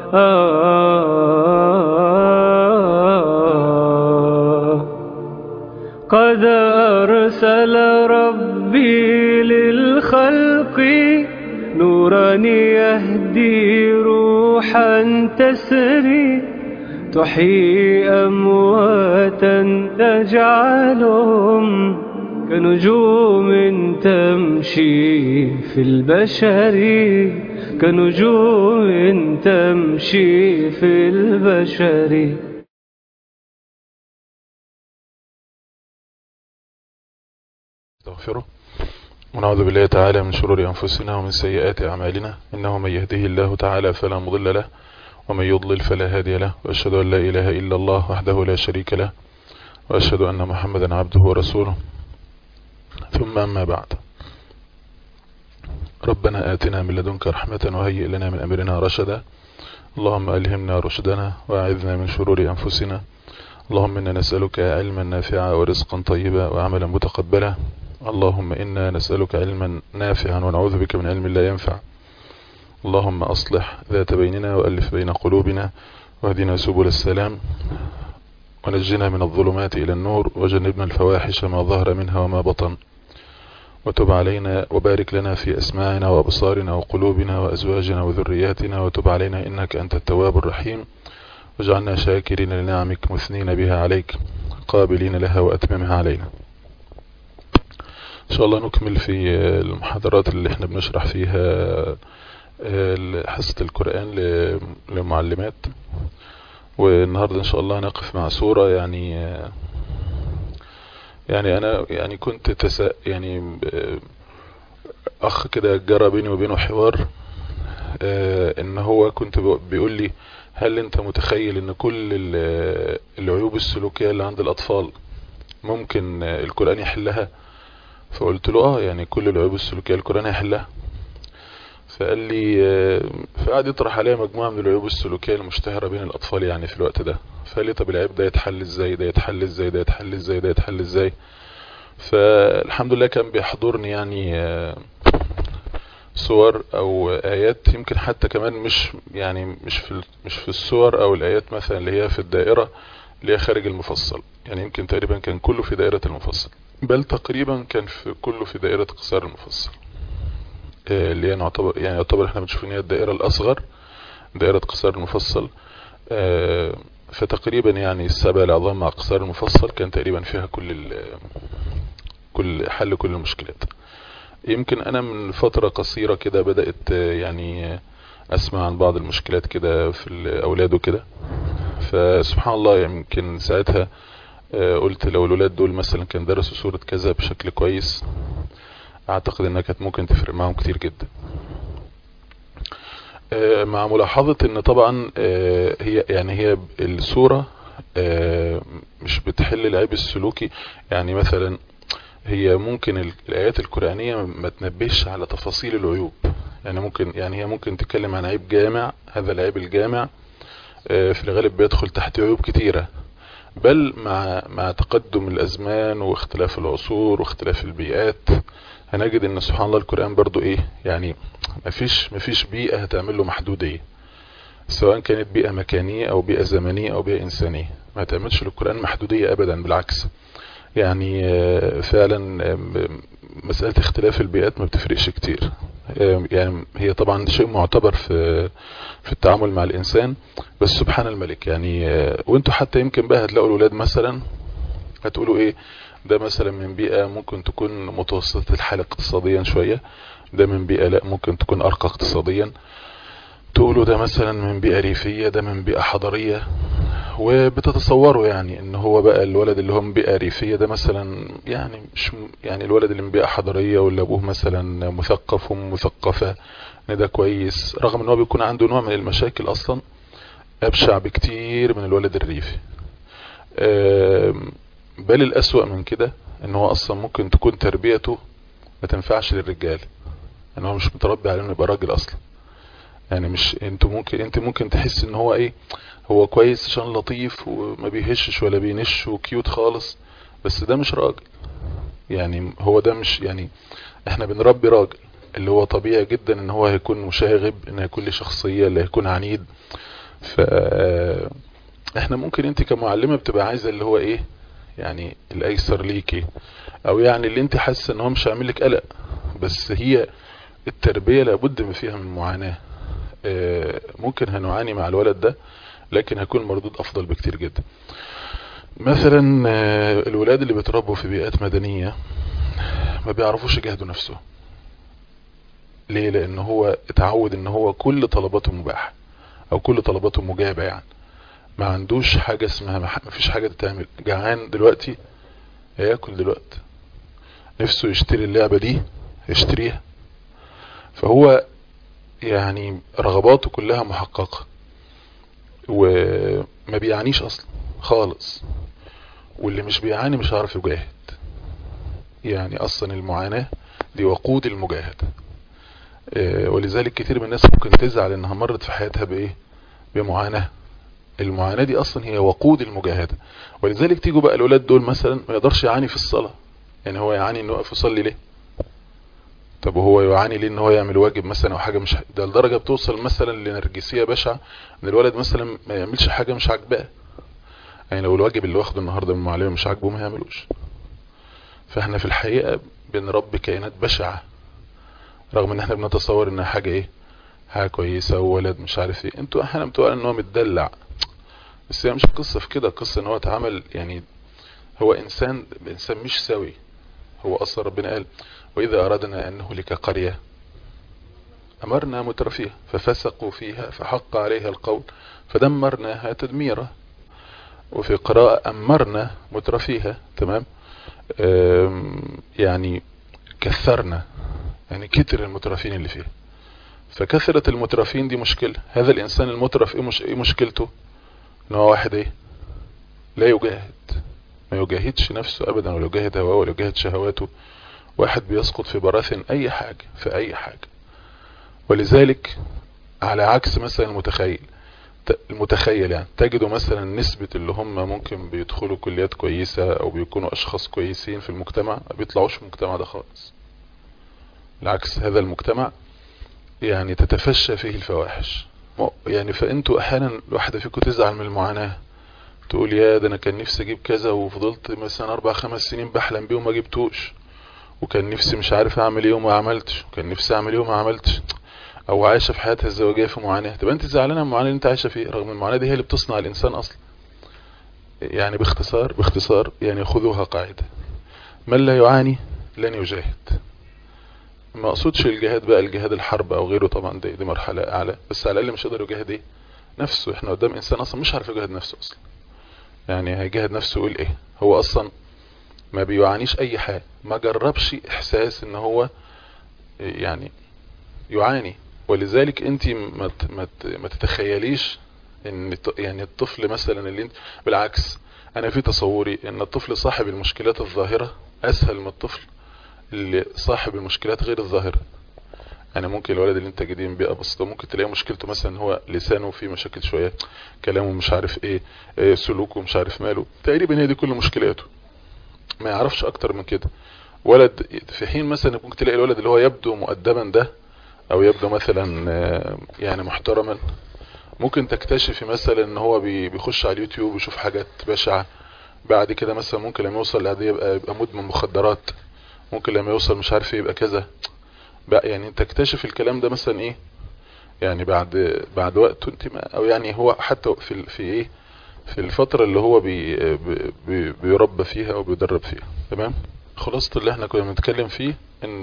قد أرسل ربي للخلق نورا يهدي روحا تسري تحيي أمواتا تجعلهم كنجوم تمشي في البشر كنجوم تمشي في البشر نستغفره ونعوذ بالله تعالى من شرور أنفسنا ومن سيئات أعمالنا إنه من يهده الله تعالى فلا مضل له ومن يضلل فلا هادي له وأشهد أن لا إله إلا الله وحده لا شريك له وأشهد أن محمدا عبده ورسوله ثم أما بعد ربنا آتنا من لدنك رحمة وهيئ لنا من أمرنا رشدا اللهم ألهمنا رشدنا وأعذنا من شرور أنفسنا اللهم إنا نسألك علما نافعا ورزقا طيبا وعملا متقبلا اللهم إنا نسألك علما نافعا ونعوذ بك من علم لا ينفع اللهم أصلح ذات بيننا وألف بين قلوبنا واهدنا سبل السلام ونجنا من الظلمات إلى النور وجنبنا الفواحش ما ظهر منها وما بطن وتب علينا وبارك لنا في أسماعنا وأبصارنا وقلوبنا وأزواجنا وذرياتنا وتب علينا إنك أنت التواب الرحيم واجعلنا شاكرين لنعمك مثنين بها عليك قابلين لها وأتممها علينا إن شاء الله نكمل في المحاضرات اللي احنا بنشرح فيها حصة القرآن للمعلمات والنهاردة إن شاء الله نقف مع سورة يعني يعني أنا يعني كنت تسا يعني أخ كده جرى بيني وبينه حوار إن هو كنت بيقول لي هل أنت متخيل إن كل العيوب السلوكية اللي عند الأطفال ممكن القرآن يحلها فقلت له اه يعني كل العيوب السلوكية القرآن يحلها فقال لي فقعد يطرح عليا مجموعة من العيوب السلوكية المشتهرة بين الأطفال يعني في الوقت ده فقال لي طب العيب ده يتحل ازاي ده يتحل ازاي ده يتحل ازاي ده يتحل ازاي فالحمد لله كان بيحضرني يعني صور او ايات يمكن حتى كمان مش يعني مش في مش في الصور او الايات مثلا اللي هي في الدائرة اللي هي خارج المفصل يعني يمكن تقريبا كان كله في دائرة المفصل بل تقريبا كان في كله في دائرة قصار المفصل اللي هي نعتبر يعني يعتبر احنا بنشوف ان هي الدائرة الاصغر دائرة قصار المفصل فتقريبا يعني السبع العظام مع قصار المفصل كان تقريبا فيها كل كل حل كل المشكلات يمكن انا من فترة قصيرة كده بدأت يعني اسمع عن بعض المشكلات كده في الاولاد وكده فسبحان الله يمكن ساعتها قلت لو الولاد دول مثلا كان درسوا سورة كذا بشكل كويس اعتقد انها كانت ممكن تفرق معهم كتير جدا مع ملاحظة ان طبعا هي يعني هي السورة مش بتحل العيب السلوكي يعني مثلا هي ممكن الايات القرآنية ما تنبهش على تفاصيل العيوب يعني ممكن يعني هي ممكن تتكلم عن عيب جامع هذا العيب الجامع في الغالب بيدخل تحت عيوب كتيرة بل مع مع تقدم الازمان واختلاف العصور واختلاف البيئات هنجد ان سبحان الله القرآن برضو ايه يعني مفيش مفيش بيئة هتعمل له محدودية سواء كانت بيئة مكانية او بيئة زمنية او بيئة انسانية ما تعملش للقرآن محدودية ابدا بالعكس يعني فعلا مسألة اختلاف البيئات ما بتفرقش كتير يعني هي طبعا شيء معتبر في في التعامل مع الانسان بس سبحان الملك يعني وانتوا حتى يمكن بقى هتلاقوا الاولاد مثلا هتقولوا ايه ده مثلا من بيئة ممكن تكون متوسطة الحالة اقتصاديا شوية ده من بيئة لا ممكن تكون ارقى اقتصاديا تقولوا ده مثلا من بيئة ريفية ده من بيئة حضرية وبتتصوروا يعني ان هو بقى الولد اللي هو من بيئة ريفية ده مثلا يعني مش يعني الولد اللي من بيئة حضرية واللي ابوه مثلا مثقف ومثقفة ان ده كويس رغم ان هو بيكون عنده نوع من المشاكل اصلا ابشع بكتير من الولد الريفي بل الاسوأ من كده ان هو اصلا ممكن تكون تربيته ما تنفعش للرجال ان هو مش متربي على انه يبقى راجل اصلا يعني مش انت ممكن انت ممكن تحس ان هو ايه هو كويس عشان لطيف وما بيهشش ولا بينش وكيوت خالص بس ده مش راجل يعني هو ده مش يعني احنا بنربي راجل اللي هو طبيعي جدا ان هو هيكون مشاغب ان هيكون له شخصية اللي هيكون عنيد ف احنا ممكن انت كمعلمة بتبقى عايزة اللي هو ايه يعني الايسر ليكي او يعني اللي انت حاسة ان هو مش هيعمل لك قلق بس هي التربية لابد من فيها من معاناة اه ممكن هنعاني مع الولد ده لكن هيكون مردود افضل بكتير جدا مثلا اه الولاد اللي بيتربوا في بيئات مدنية ما بيعرفوش يجاهدوا نفسه ليه لان هو اتعود ان هو كل طلباته مباحة او كل طلباته مجابة يعني ما عندوش حاجة اسمها ما فيش حاجة تتعمل جعان دلوقتي هياكل دلوقتي نفسه يشتري اللعبة دي يشتريها فهو يعني رغباته كلها محققة وما بيعانيش اصلا خالص واللي مش بيعاني مش هيعرف يجاهد يعني اصلا المعاناة دي وقود المجاهدة ولذلك كتير من الناس ممكن تزعل انها مرت في حياتها بايه بمعاناة المعاناة دي اصلا هي وقود المجاهدة ولذلك تيجوا بقى الاولاد دول مثلا ما يقدرش يعاني في الصلاة يعني هو يعاني انه يقف يصلي ليه طب وهو يعاني ليه ان هو يعمل واجب مثلا او حاجة مش ده لدرجة بتوصل مثلا لنرجسية بشعة ان الولد مثلا ما يعملش حاجة مش عاجباه يعني لو الواجب اللي واخده النهاردة من المعلمة مش عاجبه ما يعملوش فاحنا في الحقيقة بنربي كائنات بشعة رغم ان احنا بنتصور انها حاجة ايه حاجة كويسة وولد مش عارف ايه انتوا احيانا بتقول ان هو متدلع بس هي مش قصة في كده قصة ان هو اتعمل يعني هو انسان انسان مش سوي هو اصلا ربنا قال واذا اردنا ان نهلك قرية امرنا مترفيها ففسقوا فيها فحق عليها القول فدمرناها تدميرا وفي قراءة امرنا مترفيها تمام يعني كثرنا يعني كتر المترفين اللي فيها فكثرة المترفين دي مشكلة هذا الانسان المترف ايه, مش ايه مشكلته ان هو واحد ايه لا يجاهد ما يجاهدش نفسه ابدا ولا يجاهد هواه ولا يجاهد شهواته واحد بيسقط في براثن اي حاجة في اي حاجة ولذلك على عكس مثلا المتخيل المتخيل يعني تجدوا مثلا نسبة اللي هم ممكن بيدخلوا كليات كويسة او بيكونوا اشخاص كويسين في المجتمع ما بيطلعوش في المجتمع ده خالص العكس هذا المجتمع يعني تتفشى فيه الفواحش يعني فانتوا احيانا الواحدة فيكم تزعل من المعاناة تقول يا ده انا كان نفسي اجيب كذا وفضلت مثلا اربع خمس سنين بحلم بيه وما جبتوش وكان نفسي مش عارف اعمل ايه وما عملتش وكان نفسي اعمل ايه وما عملتش او عايشة في حياتها الزوجية في معاناة تبقى انت زعلانة من المعاناة اللي انت عايشة فيه رغم المعاناة دي هي اللي بتصنع الانسان اصلا يعني باختصار باختصار يعني خذوها قاعدة من لا يعاني لن يجاهد ما اقصدش الجهاد بقى الجهاد الحرب او غيره طبعا دي, دي مرحلة اعلى بس على الاقل مش قادر يجاهد ايه نفسه احنا قدام انسان اصلا مش عارف يجاهد نفسه اصلا يعني هيجاهد نفسه يقول ايه هو اصلا ما بيعانيش اي حاجة ما جربش احساس ان هو يعني يعاني ولذلك انت ما ما تتخيليش ان يعني الطفل مثلا اللي انت بالعكس انا في تصوري ان الطفل صاحب المشكلات الظاهرة اسهل من الطفل اللي صاحب المشكلات غير الظاهرة يعني ممكن الولد اللي انت جديد بيئة بسيطة ممكن تلاقي مشكلته مثلا هو لسانه فيه مشاكل شوية كلامه مش عارف ايه, ايه سلوكه مش عارف ماله تقريبا هي دي كل مشكلاته ما يعرفش اكتر من كده ولد في حين مثلا ممكن تلاقي الولد اللي هو يبدو مؤدبا ده او يبدو مثلا يعني محترما ممكن تكتشفي مثلا ان هو بيخش على اليوتيوب ويشوف حاجات بشعة بعد كده مثلا ممكن لما يوصل لعادية يبقى, يبقى مدمن مخدرات ممكن لما يوصل مش عارف يبقى كذا بقى يعني تكتشف الكلام ده مثلا ايه يعني بعد بعد وقت انت ما او يعني هو حتى في في ايه في الفترة اللي هو بي بي بيربى فيها او بيدرب فيها تمام خلاصة اللي احنا كنا بنتكلم فيه ان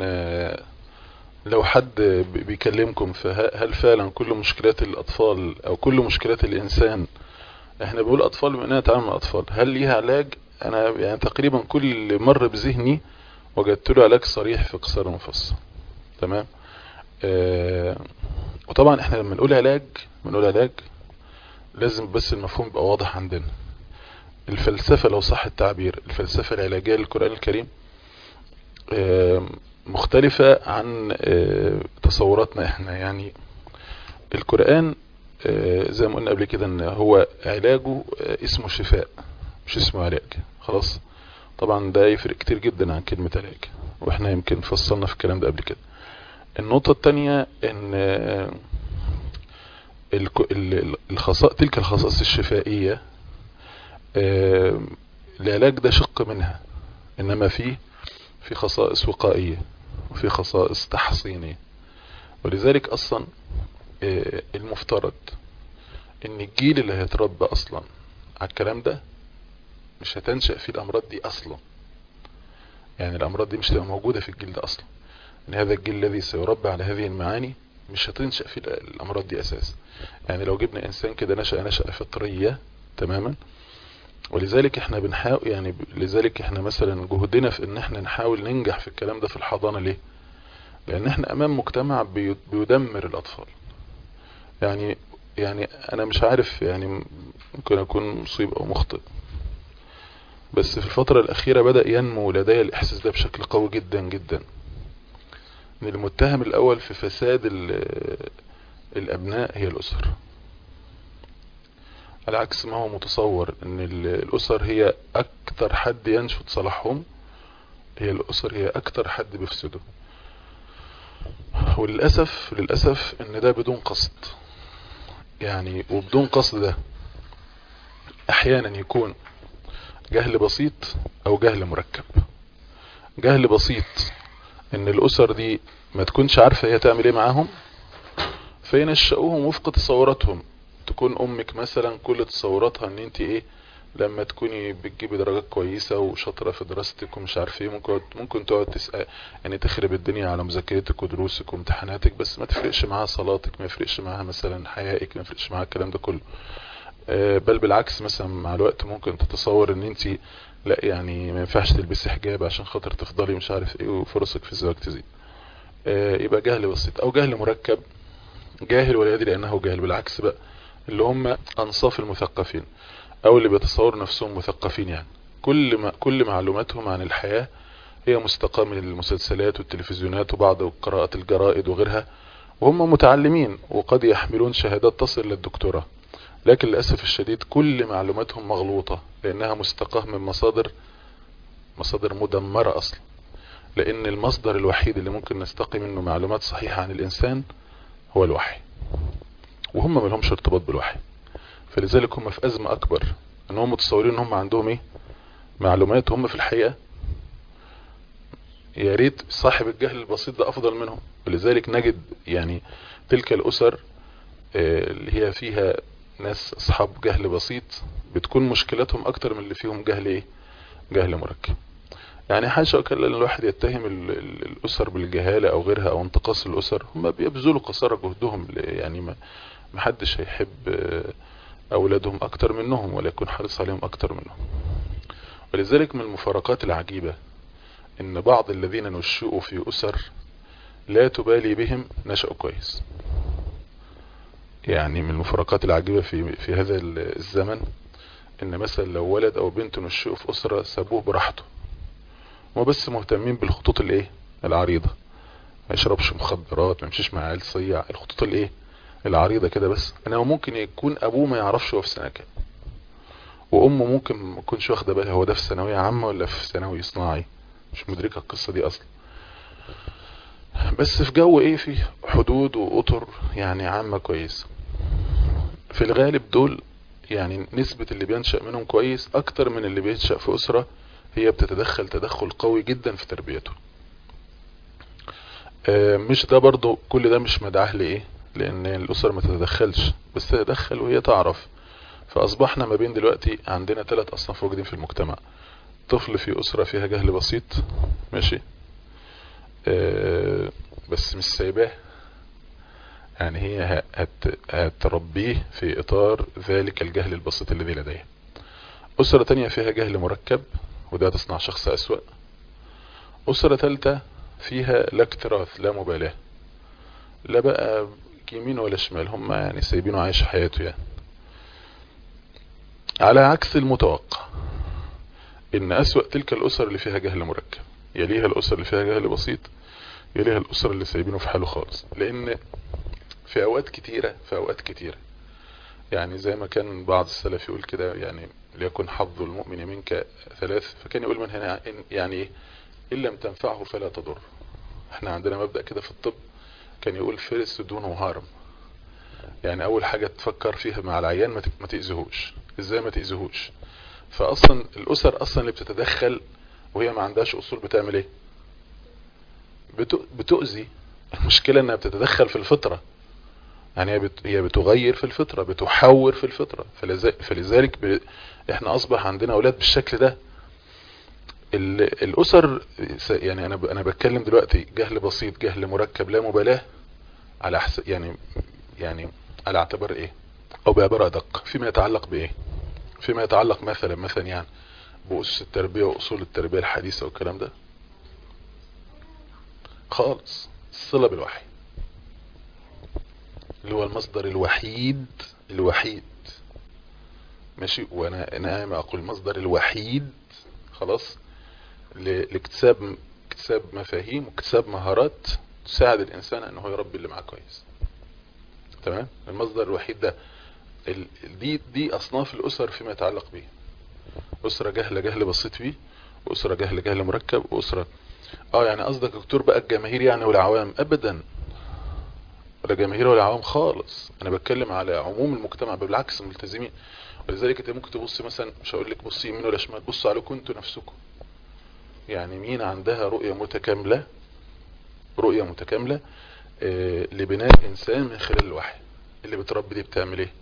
لو حد بيكلمكم فهل فعلا كل مشكلات الاطفال او كل مشكلات الانسان احنا بنقول اطفال بما اننا نتعامل مع اطفال هل ليها علاج انا يعني تقريبا كل اللي مر بذهني وجدت له علاج صريح في قصار مفصل تمام اه وطبعا احنا لما نقول علاج بنقول علاج لازم بس المفهوم يبقى واضح عندنا الفلسفة لو صح التعبير الفلسفة العلاجية للقرآن الكريم اه مختلفة عن اه تصوراتنا احنا يعني القرآن زي ما قلنا قبل كده ان هو علاجه اسمه شفاء مش اسمه علاج خلاص طبعا ده يفرق كتير جدا عن كلمة علاج واحنا يمكن فصلنا في الكلام ده قبل كده النقطة الثانية ان الخصائص تلك الخصائص الشفائية العلاج ده شق منها انما فيه في خصائص وقائية وفي خصائص تحصينية ولذلك اصلا المفترض ان الجيل اللي هيتربى اصلا على الكلام ده مش هتنشأ فيه الامراض دي اصلا يعني الامراض دي مش هتبقى موجودة في الجيل ده اصلا ان هذا الجيل الذي سيربى على هذه المعاني مش هتنشأ فيه الامراض دي اساس يعني لو جبنا انسان كده نشأ نشأة فطرية تماما ولذلك احنا بنحاول يعني لذلك احنا مثلا جهدنا في ان احنا نحاول ننجح في الكلام ده في الحضانة ليه لان احنا امام مجتمع بيدمر الاطفال يعني يعني انا مش عارف يعني ممكن اكون مصيب او مخطئ بس في الفترة الاخيرة بدأ ينمو لدي الاحساس ده بشكل قوي جدا جدا ان المتهم الاول في فساد الابناء هي الاسر على عكس ما هو متصور ان الاسر هي اكتر حد ينشط صلاحهم هي الاسر هي اكتر حد بيفسده وللأسف للأسف ان ده بدون قصد يعني وبدون قصد ده احيانا يكون جهل بسيط او جهل مركب جهل بسيط ان الاسر دي ما تكونش عارفة هي تعمل ايه معاهم فينشأوهم وفق تصوراتهم تكون امك مثلا كل تصوراتها ان انت ايه لما تكوني بتجيبي درجات كويسة وشاطرة في دراستك ومش عارف ايه ممكن ممكن تقعد تسأل يعني تخرب الدنيا على مذاكرتك ودروسك وامتحاناتك بس ما تفرقش معاها صلاتك ما يفرقش معاها مثلا حيائك ما يفرقش معاها الكلام ده كله بل بالعكس مثلا مع الوقت ممكن تتصور ان انت لا يعني ما ينفعش تلبسي حجاب عشان خاطر تفضلي مش عارف ايه وفرصك في الزواج تزيد يبقى جهل بسيط او جهل مركب جاهل ولا يدري انه جاهل بالعكس بقى اللي هم انصاف المثقفين او اللي بيتصوروا نفسهم مثقفين يعني كل ما كل معلوماتهم عن الحياة هي مستقاة من المسلسلات والتلفزيونات وبعض قراءة الجرائد وغيرها وهم متعلمين وقد يحملون شهادات تصل للدكتوراه لكن للأسف الشديد كل معلوماتهم مغلوطة لأنها مستقاة من مصادر مصادر مدمرة أصلا لأن المصدر الوحيد اللي ممكن نستقي منه معلومات صحيحة عن الإنسان هو الوحي وهم ما لهمش ارتباط بالوحي فلذلك هم في أزمة أكبر ان هم متصورين ان هم عندهم ايه معلومات هم في الحقيقة يا ريت صاحب الجهل البسيط ده افضل منهم ولذلك نجد يعني تلك الاسر اللي هي فيها ناس اصحاب جهل بسيط بتكون مشكلتهم اكتر من اللي فيهم جهل ايه جهل مركب يعني حاشا وكلا ان الواحد يتهم الاسر بالجهالة او غيرها او انتقاص الاسر هم بيبذلوا قصارى جهدهم يعني ما محدش هيحب أولادهم أكتر منهم ولا يكون حريص عليهم أكتر منهم ولذلك من المفارقات العجيبة إن بعض الذين نشؤوا في أسر لا تبالي بهم نشأوا كويس يعني من المفارقات العجيبة في, في هذا الزمن إن مثلا لو ولد أو بنت نشؤوا في أسرة سابوه براحته هو بس مهتمين بالخطوط الايه العريضة ما يشربش مخدرات ما يمشيش مع عيال صيع الخطوط الايه العريضة كده بس انما ممكن يكون ابوه ما يعرفش هو في سنة كام وامه ممكن ما تكونش واخده بالها هو ده في ثانويه عامه ولا في ثانوي صناعي مش مدركه القصه دي اصلا بس في جو ايه فيه حدود واطر يعني عامه كويسه في الغالب دول يعني نسبة اللي بينشأ منهم كويس اكتر من اللي بينشأ في اسرة هي بتتدخل تدخل قوي جدا في تربيته مش ده برضو كل ده مش مدعاه لايه لان الاسر ما تتدخلش بس تتدخل وهي تعرف فاصبحنا ما بين دلوقتي عندنا ثلاث اصناف موجودين في المجتمع طفل في اسرة فيها جهل بسيط ماشي آه بس مش سايباه يعني هي هت هتربيه في اطار ذلك الجهل البسيط الذي لديه اسرة تانية فيها جهل مركب وده تصنع شخص اسوأ اسرة ثالثة فيها لا اكتراث لا مبالاة لا بقى يمين ولا شمال هم يعني سايبينه عايش حياته يعني على عكس المتوقع ان اسوأ تلك الاسر اللي فيها جهل مركب يليها الاسر اللي فيها جهل بسيط يليها الاسر اللي سايبينه في حاله خالص لان في اوقات كتيرة في اوقات كتيرة يعني زي ما كان بعض السلف يقول كده يعني ليكن حظ المؤمن منك ثلاث فكان يقول من هنا يعني ايه ان لم تنفعه فلا تضر احنا عندنا مبدأ كده في الطب كان يقول فيرست دونه هارم يعني اول حاجة تفكر فيها مع العيان ما ت- ما تأذيهوش ازاي ما تأذيهوش فاصلا الاسر اصلا اللي بتتدخل وهي ما عندهاش اصول بتعمل ايه بت- بتؤذي المشكلة انها بتتدخل في الفطرة يعني هي بت- هي بتغير في الفطرة بتحور في الفطرة فلذا- فلذلك ب... احنا اصبح عندنا اولاد بالشكل ده ال- الاسر س- يعني انا ب... انا بتكلم دلوقتي جهل بسيط جهل مركب لا مبالاة على حس... يعني يعني على اعتبار ايه او بعبارة ادق فيما يتعلق بايه فيما يتعلق مثلا مثلا يعني بأسس التربية وأصول التربية الحديثة والكلام ده خالص الصلة بالوحي اللي هو المصدر الوحيد الوحيد ماشي وانا انا ما اقول المصدر الوحيد خلاص ل- لاكتساب اكتساب مفاهيم واكتساب مهارات تساعد الانسان ان هو يربي اللي معاه كويس تمام المصدر الوحيد ده ال- دي دي اصناف الاسر فيما يتعلق به اسره جهله جهل بسيط بيه واسره جهل جهل مركب واسره اه يعني قصدك يا دكتور بقى الجماهير يعني والعوام ابدا ولا جماهير ولا عوام خالص انا بتكلم على عموم المجتمع بالعكس الملتزمين ولذلك انت ممكن تبص مثلا مش هقول لك بصي يمين ولا شمال بصوا عليكم انتوا نفسكم يعني مين عندها رؤية متكاملة رؤية متكاملة آه، لبناء الانسان من خلال الوحي اللي بتربي دي بتعمل ايه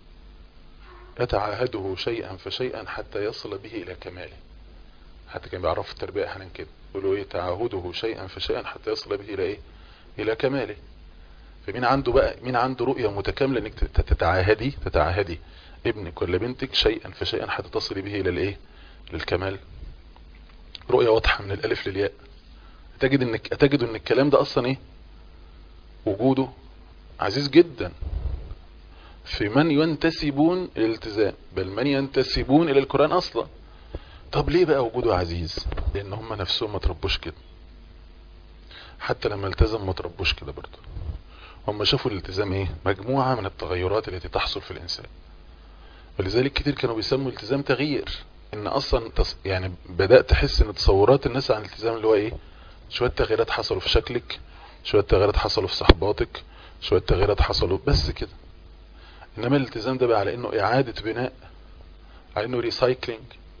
يتعاهده شيئا فشيئا حتى يصل به الى كماله حتى كان بيعرفوا التربية احيانا كده يقولوا ايه تعاهده شيئا فشيئا حتى يصل به الى ايه الى كماله فمين عنده بقى مين عنده رؤية متكاملة انك تت- تتعاهدي تتعاهدي ابنك ولا بنتك شيئا فشيئا حتى تصلي به الى الايه للكمال رؤية واضحة من الالف للياء تجد انك تجد ان الكلام ده اصلا ايه وجوده عزيز جدا في من ينتسبون الى الالتزام بل من ينتسبون الى القرآن اصلا طب ليه بقى وجوده عزيز لان هم نفسهم ما تربوش كده حتى لما التزموا ما تربوش كده برضه هم شافوا الالتزام ايه مجموعة من التغيرات التي تحصل في الانسان ولذلك كتير كانوا بيسموا الالتزام تغيير ان اصلا تص... يعني بدأت تحس ان تصورات الناس عن الالتزام اللي هو ايه شوية تغييرات حصلوا في شكلك شوية تغييرات حصلوا في صحباتك شوية تغييرات حصلوا بس كده انما الالتزام ده بقى على انه اعادة بناء على انه ريسايكلينج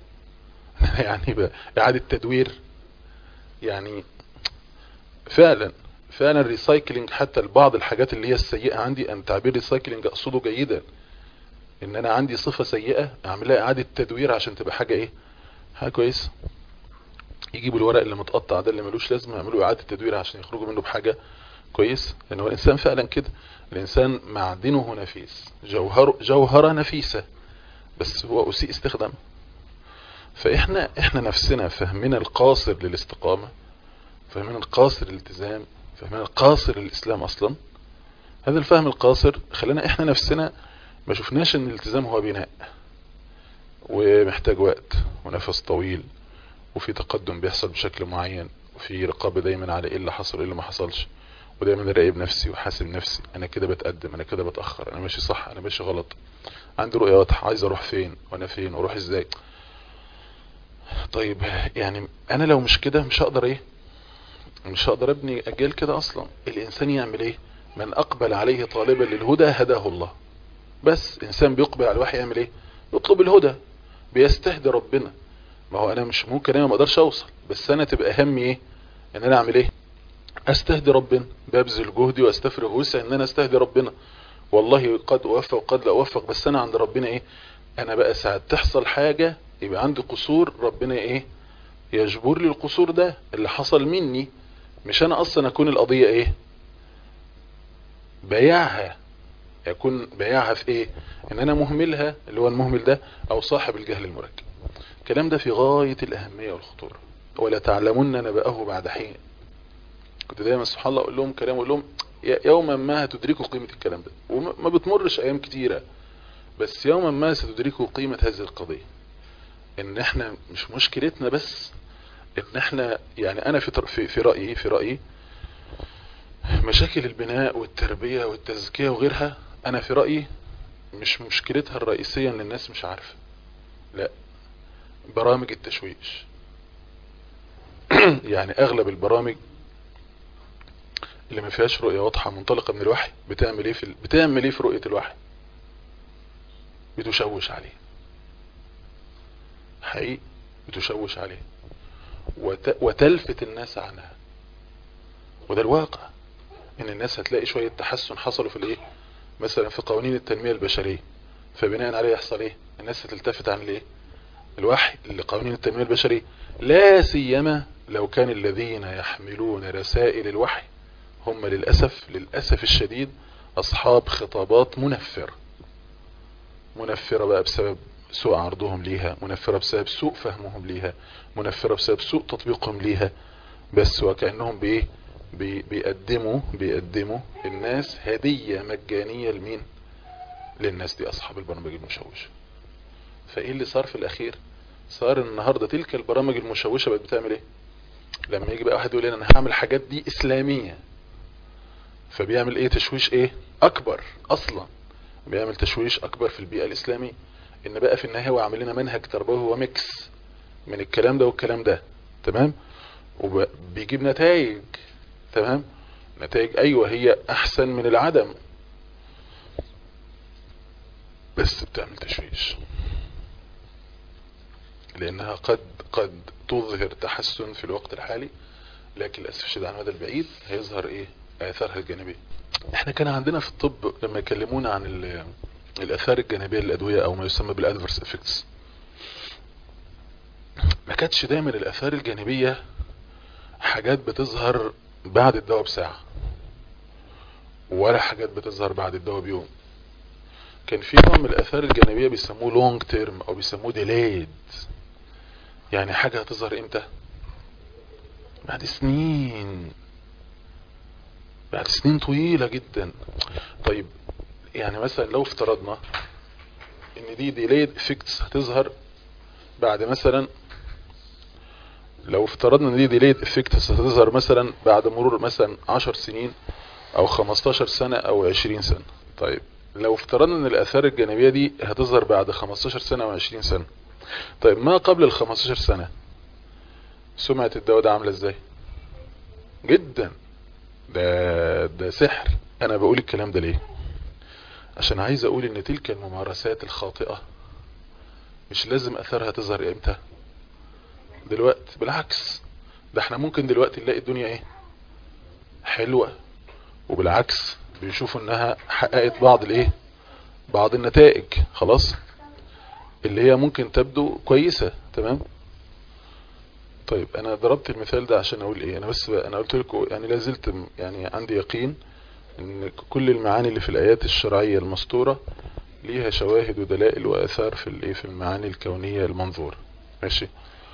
يعني بقى اعادة تدوير يعني فعلا فعلا ريسايكلينج حتى لبعض الحاجات اللي هي السيئة عندي ان تعبير ريسايكلينج اقصده جيدا ان انا عندي صفة سيئة اعملها اعادة تدوير عشان تبقى حاجة ايه حاجة كويسة يجيبوا الورق اللي متقطع ده اللي ملوش لازمة يعملوا اعادة تدوير عشان يخرجوا منه بحاجة كويس لان هو الانسان فعلا كده الانسان معدنه نفيس جوهر جوهرة نفيسة بس هو اسيء استخدام فاحنا احنا نفسنا فهمنا القاصر للاستقامة فهمنا القاصر للالتزام فهمنا القاصر للاسلام اصلا هذا الفهم القاصر خلانا احنا نفسنا ما شفناش ان الالتزام هو بناء ومحتاج وقت ونفس طويل وفي تقدم بيحصل بشكل معين وفي رقابة دايما على ايه اللي حصل وايه اللي ما حصلش ودايما اراقب نفسي وحاسب نفسي انا كده بتقدم انا كده بتأخر انا ماشي صح انا ماشي غلط عندي رؤية واضحة عايز اروح فين وانا فين واروح ازاي طيب يعني انا لو مش كده مش هقدر ايه مش هقدر ابني اجيال كده اصلا الانسان يعمل ايه من اقبل عليه طالبا للهدى هداه الله بس انسان بيقبل على الوحي يعمل ايه يطلب الهدى بيستهدي ربنا ما هو انا مش ممكن انا ما اقدرش اوصل بس انا تبقى همي ايه ان انا اعمل ايه استهدي ربنا ببذل جهدي واستفرغ وسع ان انا استهدي ربنا والله قد اوفق وقد لا اوفق بس انا عند ربنا ايه انا بقى ساعات تحصل حاجة يبقى عندي قصور ربنا ايه يجبر لي القصور ده اللي حصل مني مش انا اصلا اكون القضية ايه بيعها يكون بيعها في ايه ان انا مهملها اللي هو المهمل ده او صاحب الجهل المركب الكلام ده في غاية الاهمية والخطورة ولا تعلمون نبأه بعد حين كنت دايما سبحان الله اقول لهم كلام اقول لهم يوما ما هتدركوا قيمة الكلام ده وما بتمرش ايام كتيرة بس يوما ما ستدركوا قيمة هذه القضية ان احنا مش مشكلتنا بس ان احنا يعني انا في في, في رأيي في رأيي مشاكل البناء والتربية والتزكية وغيرها انا في رأيي مش مشكلتها الرئيسية ان الناس مش عارفة لا برامج التشويش يعني اغلب البرامج اللي ما فيهاش رؤية واضحة منطلقة من الوحي بتعمل ايه في ال... بتعمل ايه في رؤية الوحي بتشوش عليه حقيقي بتشوش عليه وت... وتلفت الناس عنها وده الواقع ان الناس هتلاقي شوية تحسن حصلوا في الايه مثلا في قوانين التنمية البشرية فبناء عليه يحصل ايه الناس هتلتفت عن الايه الوحي لقوانين التنمية البشرية لا سيما لو كان الذين يحملون رسائل الوحي هم للأسف للأسف الشديد أصحاب خطابات منفرة منفرة بقى بسبب سوء عرضهم ليها منفرة بسبب سوء فهمهم ليها منفرة بسبب سوء تطبيقهم ليها بس وكأنهم بإيه بي بيقدموا بيقدموا الناس هدية مجانية لمين للناس دي أصحاب البرامج المشوشة فإيه اللي صار في الأخير صار النهاردة تلك البرامج المشوشة بقت بتعمل إيه لما يجي بقى واحد يقول لنا أنا هعمل حاجات دي إسلامية فبيعمل إيه تشويش إيه أكبر أصلا بيعمل تشويش أكبر في البيئة الإسلامية إن بقى في النهاية هو عامل لنا منهج تربوي هو ميكس من الكلام ده والكلام ده تمام وبيجيب نتائج تمام نتائج ايوه هي احسن من العدم بس بتعمل تشويش لانها قد قد تظهر تحسن في الوقت الحالي لكن للاسف الشديد على المدى البعيد هيظهر ايه اثارها الجانبيه احنا كان عندنا في الطب لما يكلمونا عن الاثار الجانبيه للادويه او ما يسمى بالادفرس افكتس ما كانتش دايما الاثار الجانبيه حاجات بتظهر بعد الدواء بساعة ولا حاجات بتظهر بعد الدواء بيوم كان في نوع من الاثار الجانبية بيسموه لونج تيرم او بيسموه ديليد يعني حاجة هتظهر امتى بعد سنين بعد سنين طويلة جدا طيب يعني مثلا لو افترضنا ان دي ديليد افكتس هتظهر بعد مثلا لو افترضنا ان دي ديليد افكتس هتظهر مثلا بعد مرور مثلا 10 سنين او 15 سنة او 20 سنة طيب لو افترضنا ان الاثار الجانبية دي هتظهر بعد 15 سنة او 20 سنة طيب ما قبل ال 15 سنة سمعة الدواء ده عاملة ازاي جدا ده ده سحر انا بقول الكلام ده ليه عشان عايز اقول ان تلك الممارسات الخاطئة مش لازم اثارها تظهر امتى دلوقتي بالعكس ده احنا ممكن دلوقتي نلاقي الدنيا ايه حلوة وبالعكس بيشوفوا انها حققت بعض الايه بعض النتائج خلاص اللي هي ممكن تبدو كويسة تمام طيب انا ضربت المثال ده عشان اقول ايه انا بس انا قلت لكم يعني لازلت يعني عندي يقين ان كل المعاني اللي في الايات الشرعية المسطورة ليها شواهد ودلائل واثار في الايه في المعاني الكونية المنظورة ماشي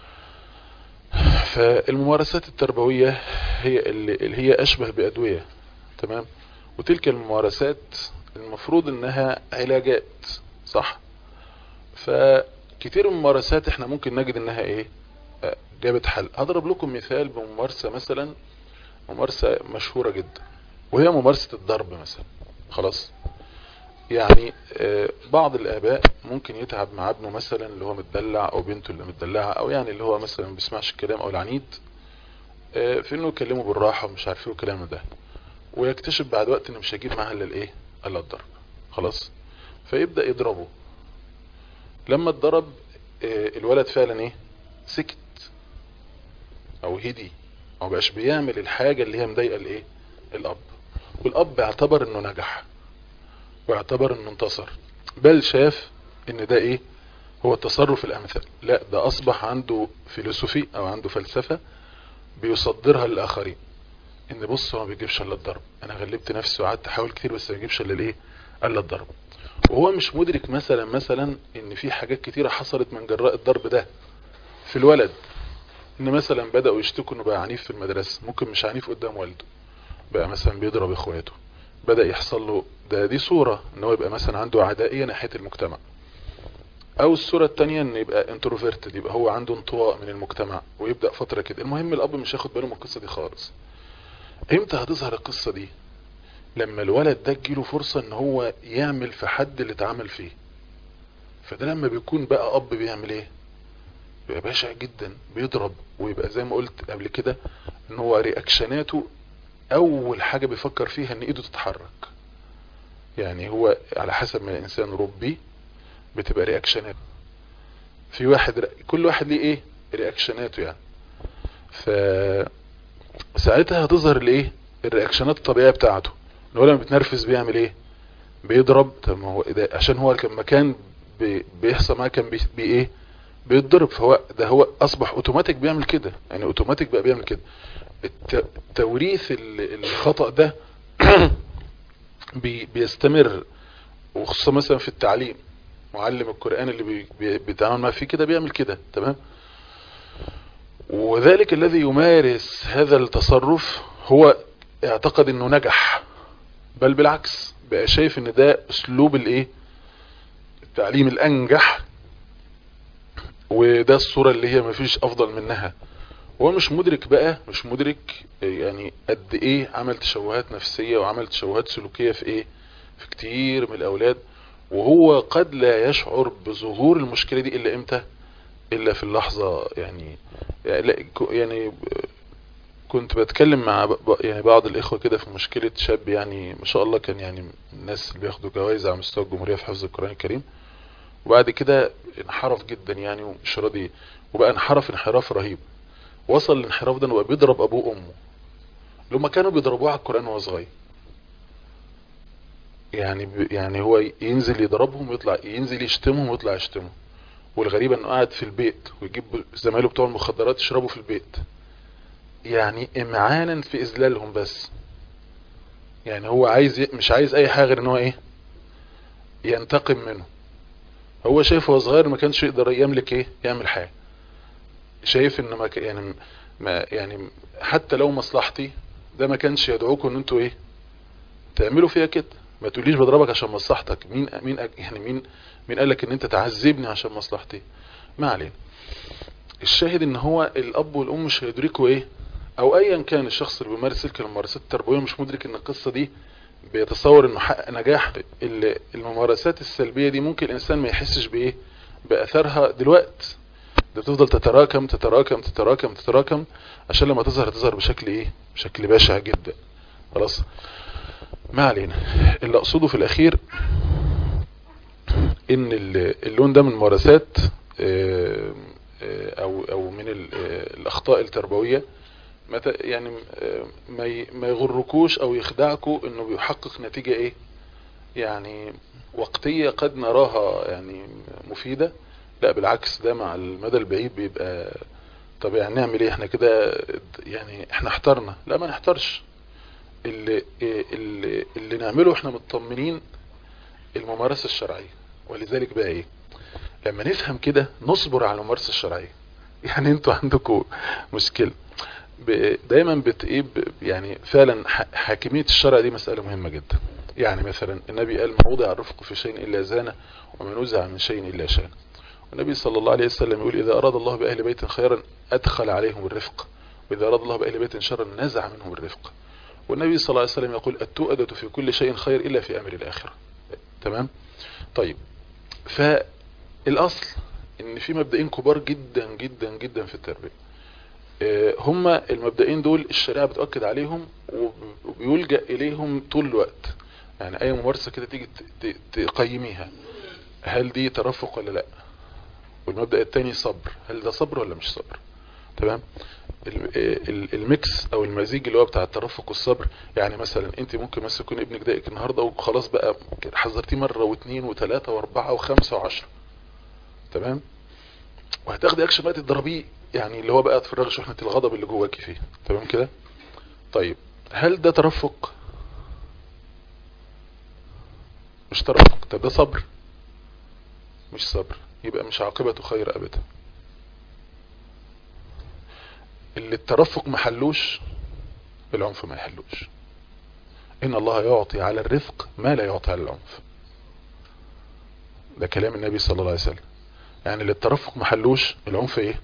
فالممارسات التربوية هي اللي, اللي هي اشبه بادوية تمام وتلك الممارسات المفروض انها علاجات صح فكتير من الممارسات احنا ممكن نجد انها ايه جابت حل هضرب لكم مثال بممارسة مثلا ممارسة مشهورة جدا وهي ممارسة الضرب مثلا خلاص يعني بعض الاباء ممكن يتعب مع ابنه مثلا اللي هو متدلع او بنته اللي متدلعة او يعني اللي هو مثلا ما بيسمعش الكلام او العنيد في انه يكلمه بالراحة ومش عارف ايه والكلام ده ويكتشف بعد وقت انه مش هيجيب معاه الا الايه الا الضرب خلاص فيبدأ يضربه لما اتضرب الولد فعلا ايه سكت او هدي او بقاش بيعمل الحاجة اللي هي مضايقه الايه الاب والاب اعتبر انه نجح واعتبر انه انتصر بل شاف ان ده ايه هو التصرف الامثل لا ده اصبح عنده فيلسوفي او عنده فلسفة بيصدرها للاخرين ان بص هو ما بيجيبش الا الضرب انا غلبت نفسي وقعدت احاول كتير بس ما بيجيبش الا الايه الا الضرب وهو مش مدرك مثلا مثلا ان في حاجات كتيرة حصلت من جراء الضرب ده في الولد ان مثلا بدأوا يشتكوا انه بقى عنيف في المدرسة ممكن مش عنيف قدام والده بقى مثلا بيضرب اخواته بدأ يحصل له ده دي صورة ان هو يبقى مثلا عنده عدائية ناحية المجتمع او الصورة التانية ان يبقى انتروفيرتد يبقى هو عنده انطواء من المجتمع ويبدأ فترة كده المهم الاب مش هياخد باله من القصة دي خالص امتى هتظهر القصة دي لما الولد ده تجيله فرصة ان هو يعمل في حد اللي اتعمل فيه فده لما بيكون بقى اب بيعمل ايه بيبقى بشع جدا بيضرب ويبقى زي ما قلت قبل كده ان هو رياكشناته اول حاجة بيفكر فيها ان ايده تتحرك يعني هو على حسب ما الانسان ربي بتبقى رياكشنات في واحد كل واحد ليه ايه رياكشناته يعني ف ساعتها هتظهر الايه الرياكشنات الطبيعيه بتاعته ان هو لما بيتنرفز بيعمل ايه بيضرب طب ما هو ده عشان هو لما كان بي بيحصل معاه كان بي, بي ايه بيتضرب فهو ده هو اصبح اوتوماتيك بيعمل كده يعني اوتوماتيك بقى بيعمل كده التوريث الخطأ ده بي بيستمر وخصوصا مثلا في التعليم معلم القرآن اللي بي بي بيتعامل معاه فيه كده بيعمل كده تمام وذلك الذي يمارس هذا التصرف هو اعتقد انه نجح بل بالعكس بقى شايف ان ده اسلوب الايه التعليم الانجح وده الصورة اللي هي مفيش افضل منها هو مش مدرك بقى مش مدرك يعني قد ايه عمل تشوهات نفسية وعمل تشوهات سلوكية في ايه في كتير من الاولاد وهو قد لا يشعر بظهور المشكلة دي الا امتى الا في اللحظة يعني يعني كنت بتكلم مع يعني بعض الاخوة كده في مشكلة شاب يعني ما شاء الله كان يعني الناس اللي بياخدوا جوائز على مستوى الجمهورية في حفظ القرآن الكريم وبعد كده انحرف جدا يعني ومش راضي وبقى انحرف انحراف رهيب وصل الانحراف ده انه بقى بيضرب ابوه وامه لما كانوا بيضربوه على القرآن وهو صغير يعني ب... يعني هو ينزل يضربهم ويطلع ينزل يشتمهم ويطلع يشتمهم والغريب انه قاعد في البيت ويجيب زمايله بتوع المخدرات يشربوا في البيت يعني امعانا في اذلالهم بس يعني هو عايز ي... مش عايز اي حاجه غير ان هو ايه ينتقم منه هو شايف هو صغير ما كانش يقدر يملك ايه يعمل حاجه شايف ان ما ك... يعني ما يعني حتى لو مصلحتي ده ما كانش يدعوكم ان انتوا ايه تعملوا فيها كده ما تقوليش بضربك عشان مصلحتك مين مين يعني مين مين قال لك ان انت تعذبني عشان مصلحتي ما علينا الشاهد ان هو الاب والام مش هيدركوا ايه او ايا كان الشخص اللي بيمارس تلك الممارسات التربويه مش مدرك ان القصه دي بيتصور انه حقق نجاح الممارسات السلبيه دي ممكن الانسان ما يحسش بايه باثرها دلوقتي ده بتفضل تتراكم تتراكم تتراكم تتراكم عشان لما تظهر تظهر بشكل ايه بشكل بشع جدا خلاص ما علينا اللي اقصده في الاخير ان اللون ده من الممارسات او او من الاخطاء التربويه يعني ما يغركوش او يخدعكوا انه بيحقق نتيجة ايه يعني وقتية قد نراها يعني مفيدة لا بالعكس ده مع المدى البعيد بيبقى طب يعني نعمل ايه احنا كده يعني احنا احترنا لا ما نحترش اللي, اللي, اللي نعمله احنا مطمنين الممارسة الشرعية ولذلك بقى ايه لما نفهم كده نصبر على الممارسة الشرعية يعني انتوا عندكم مشكلة دايما بت ايه يعني فعلا حاكمية الشرع دي مسألة مهمة جدا يعني مثلا النبي قال ما وضع الرفق في شيء إلا زانه وما نزع من شيء إلا شانه والنبي صلى الله عليه وسلم يقول إذا أراد الله بأهل بيت خيرا أدخل عليهم الرفق وإذا أراد الله بأهل بيت شرا نزع منهم الرفق والنبي صلى الله عليه وسلم يقول التؤدة في كل شيء خير إلا في أمر الآخرة تمام طيب فالأصل إن في مبدئين كبار جدا جدا جدا في التربية هما المبدئين دول الشريعة بتأكد عليهم وبيلجأ إليهم طول الوقت يعني أي ممارسة كده تيجي تقيميها هل دي ترفق ولا لا والمبدأ الثاني صبر هل ده صبر ولا مش صبر تمام الميكس او المزيج اللي هو بتاع الترفق والصبر يعني مثلا انت ممكن مثلا يكون ابنك ضايقك النهارده وخلاص بقى حذرتيه مره واثنين وثلاثه واربعه وخمسه وعشره تمام وهتاخدي اكشن بقى تضربيه يعني اللي هو بقى تفرغ شحنة الغضب اللي جواكي فيه تمام كده طيب هل ده ترفق مش ترفق طب ده صبر مش صبر يبقى مش عاقبته خير ابدا اللي الترفق محلوش العنف ما يحلوش ان الله يعطي على الرفق ما لا يعطي على العنف ده كلام النبي صلى الله عليه وسلم يعني اللي الترفق محلوش العنف ايه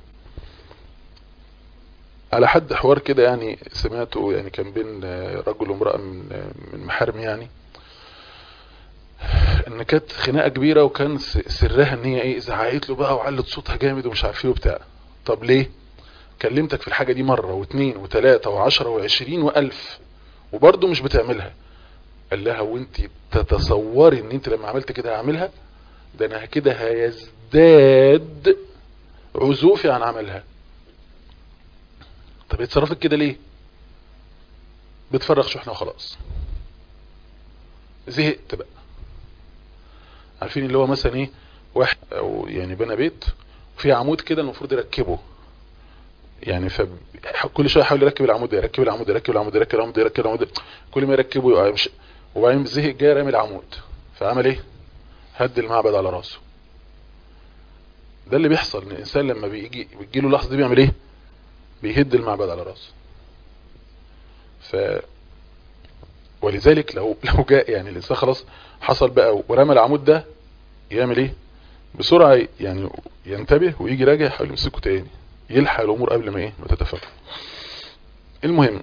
على حد حوار كده يعني سمعته يعني كان بين رجل وامرأة من من محارم يعني ان كانت خناقه كبيره وكان سرها ان هي ايه زعقت له بقى وعلت صوتها جامد ومش عارف ايه وبتاع طب ليه كلمتك في الحاجه دي مره واثنين وثلاثه وعشرة وعشرين والف وبرضه مش بتعملها قال لها وانت تتصوري ان انت لما عملت كده هعملها ده انا كده هيزداد عزوفي عن عملها طب اتصرفت كده ليه بتفرغ شحنة وخلاص زهقت بقى عارفين اللي هو مثلا ايه واحد او يعني بنى بيت وفي عمود كده المفروض يركبه يعني فكل شويه يحاول يركب العمود ده يركب العمود ده يركب العمود ده يركب العمود ده يركب العمود ده كل ما يركبه يقع مش وبعدين زهق جاي رامي العمود فعمل ايه هد المعبد على راسه ده اللي بيحصل ان الانسان لما بيجي بيجي له اللحظه دي بيعمل ايه بيهد المعبد على راسه ف ولذلك لو لو جاء يعني الانسان خلاص حصل بقى ورمى العمود ده يعمل ايه بسرعه يعني ينتبه ويجي راجع يحاول يمسكه تاني يلحق الامور قبل ما ايه ما تتفاقم المهم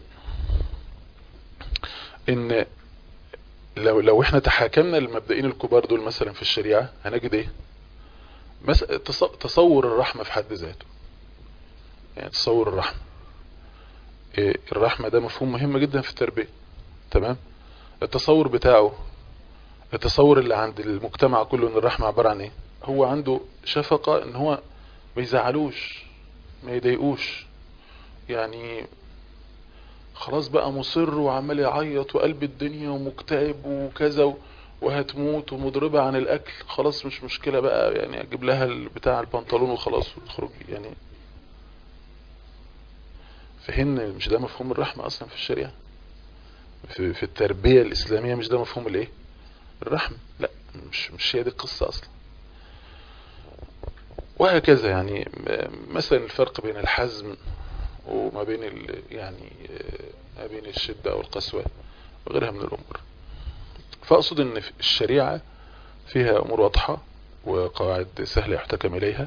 ان لو لو احنا تحاكمنا للمبدئين الكبار دول مثلا في الشريعه هنجد ايه مس... تصور الرحمه في حد ذاته يعني تصور الرحمه إيه الرحمه ده مفهوم مهم جدا في التربيه تمام التصور بتاعه التصور اللي عند المجتمع كله ان الرحمه عباره عن ايه هو عنده شفقه ان هو ما يزعلوش ما يضايقوش يعني خلاص بقى مصر وعمال يعيط وقلب الدنيا ومكتئب وكذا وهتموت ومضربة عن الاكل خلاص مش مشكلة بقى يعني اجيب لها بتاع البنطلون وخلاص وتخرج يعني فهن مش ده مفهوم الرحمة اصلا في الشريعة في, في التربية الاسلامية مش ده مفهوم الايه الرحمة لا مش مش هي دي القصة اصلا وهكذا يعني مثلا الفرق بين الحزم وما بين يعني ما بين الشدة والقسوة وغيرها من الأمور فأقصد أن الشريعة فيها أمور واضحة وقواعد سهلة يحتكم إليها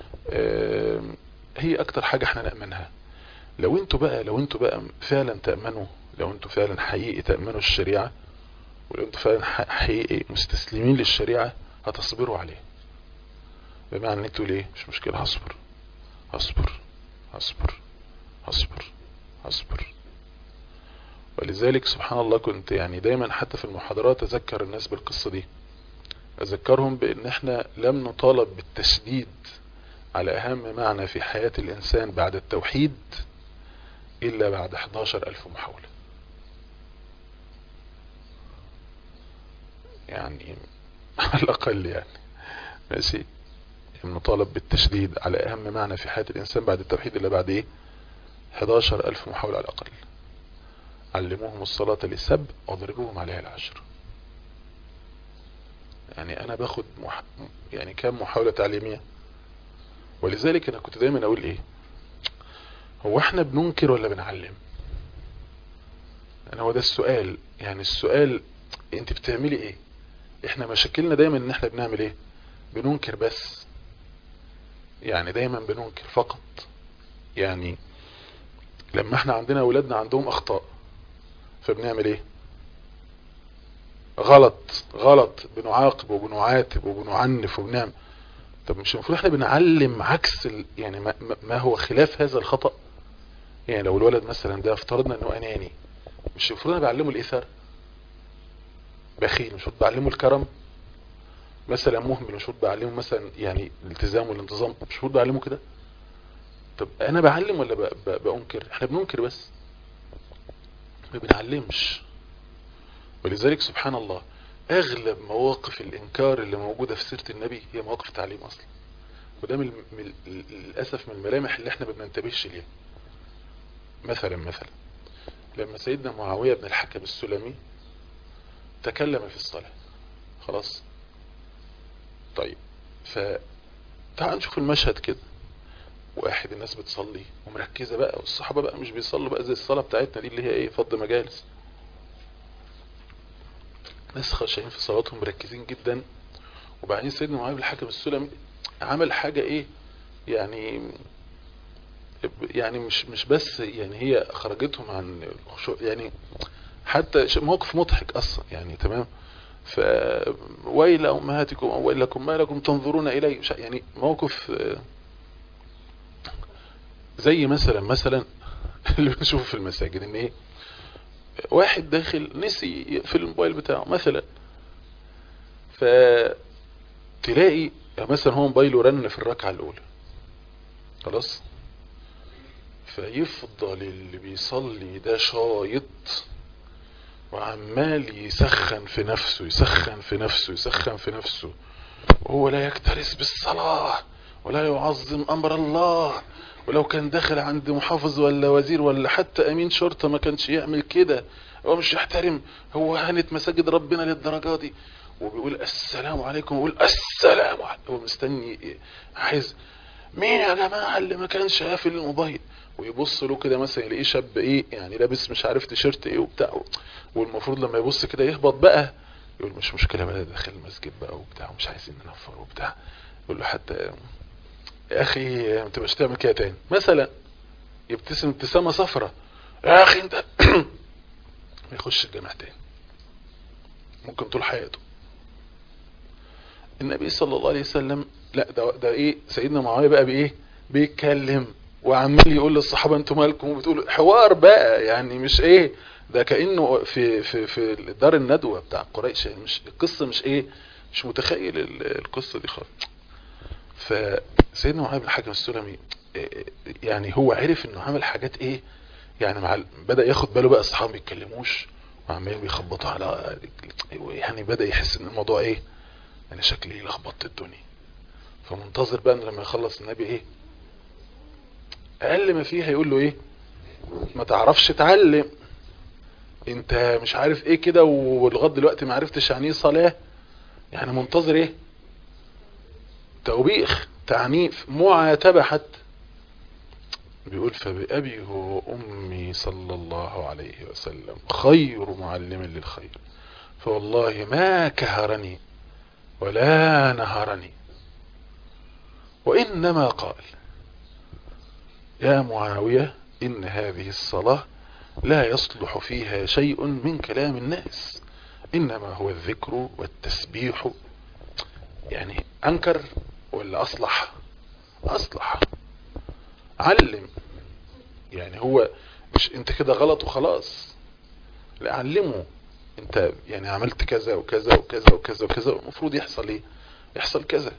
هي أكتر حاجة احنا نأمنها لو انتوا بقى لو انتوا بقى فعلا تأمنوا لو انتوا فعلا حقيقي تأمنوا الشريعة ولو انتوا فعلا حقيقي مستسلمين للشريعة هتصبروا عليه بمعنى ان انتوا ليه مش مشكلة هصبر هصبر هصبر هصبر هصبر ولذلك سبحان الله كنت يعني دايما حتى في المحاضرات اذكر الناس بالقصة دي اذكرهم بان احنا لم نطالب بالتشديد على اهم معنى في حياة الانسان بعد التوحيد الا بعد 11 الف محاولة يعني على الاقل يعني ماشي المطالب بالتشديد على اهم معنى في حياة الانسان بعد التوحيد الا بعد ايه 11 الف محاولة على الاقل علموهم الصلاة للسب واضربوهم عليها العشر يعني انا باخد مح... يعني كام محاولة تعليمية ولذلك انا كنت دايما اقول ايه هو احنا بننكر ولا بنعلم انا هو ده السؤال يعني السؤال انت بتعملي ايه احنا مشاكلنا دايما ان احنا بنعمل ايه بننكر بس يعني دايما بننكر فقط يعني لما احنا عندنا اولادنا عندهم اخطاء فبنعمل ايه غلط غلط بنعاقب وبنعاتب وبنعنف وبنعمل طب مش المفروض احنا بنعلم عكس ال... يعني ما, ما هو خلاف هذا الخطأ يعني لو الولد مثلا ده افترضنا انه اناني مش المفروض انا بعلمه الايثار بخيل مش المفروض بعلمه الكرم مثلا مهمل مش المفروض بعلمه مثلا يعني الالتزام والانتظام مش المفروض بعلمه كده طب انا بعلم ولا ب... ب... بانكر احنا بننكر بس ما بنعلمش ولذلك سبحان الله اغلب مواقف الانكار اللي موجودة في سيرة النبي هي مواقف التعليم اصلا وده من من للأسف من الملامح اللي احنا ما بننتبهش ليها مثلا مثلا لما سيدنا معاوية بن الحكم السلمي تكلم في الصلاة خلاص طيب فتعال نشوف المشهد كده واحد الناس بتصلي ومركزة بقى والصحابة بقى مش بيصلوا بقى زي الصلاة بتاعتنا دي اللي هي ايه فض مجالس ناس خاشعين في صلاتهم مركزين جدا وبعدين سيدنا معاوية بن الحكم السلمي عمل حاجة ايه يعني يعني مش مش بس يعني هي خرجتهم عن الخشوع يعني حتى موقف مضحك اصلا يعني تمام ف ويل امهاتكم او ويلكم ما لكم تنظرون الي يعني موقف زي مثلا مثلا اللي بنشوفه في المساجد ان ايه واحد داخل نسي يقفل الموبايل بتاعه مثلا فتلاقي مثلا هو موبايله رن في الركعة الأولى خلاص فيفضل اللي بيصلي ده شايط وعمال يسخن في نفسه يسخن في نفسه يسخن في نفسه وهو لا يكترث بالصلاة ولا يعظم أمر الله ولو كان داخل عند محافظ ولا وزير ولا حتى أمين شرطة ما كانش يعمل كده هو مش يحترم هو هانت مساجد ربنا للدرجة دي وبيقول السلام عليكم ويقول السلام عليكم هو مستني عايز مين يا جماعة اللي ما كانش قافل الموبايل ويبص له كده مثلا يلاقيه شاب ايه يعني لابس مش عارف تيشيرت ايه وبتاع والمفروض لما يبص كده يهبط بقى يقول مش مشكلة بقى داخل المسجد بقى وبتاع ومش عايزين ننفر وبتاع يقول له حتى يا اخي ما تبقاش تعمل كده تاني مثلا يبتسم ابتسامة صفرة يا اخي انت ما يخش الجامع تاني ممكن طول حياته النبي صلى الله عليه وسلم لا ده, ده ايه سيدنا معاوية بقى بايه بيتكلم وعمال يقول للصحابة انتوا مالكم وبتقولوا حوار بقى يعني مش ايه ده كأنه في في في دار الندوة بتاع قريش يعني مش القصة مش ايه مش متخيل القصة دي خالص فسيدنا معاوية بن الحكم السلمي يعني هو عرف انه عمل حاجات ايه يعني مع بدأ ياخد باله بقى الصحابة ما بيتكلموش وعمالين بيخبطوا على يعني بدأ يحس ان الموضوع ايه انا شكلي لخبطت الدنيا فمنتظر بقى ان لما يخلص النبي ايه اقل ما فيه هيقول له ايه ما تعرفش تعلم انت مش عارف ايه كده ولغايه دلوقتي ما عرفتش يعني ايه صلاه يعني منتظر ايه توبيخ تعنيف معاتبه حتى بيقول فبأبي وأمي صلى الله عليه وسلم خير معلم للخير فوالله ما كهرني ولا نهرني وإنما قال يا معاوية إن هذه الصلاة لا يصلح فيها شيء من كلام الناس إنما هو الذكر والتسبيح يعني أنكر ولا أصلح أصلح علم يعني هو مش انت كده غلط وخلاص لا علمه انت يعني عملت كذا وكذا وكذا وكذا وكذا المفروض يحصل ايه يحصل كذا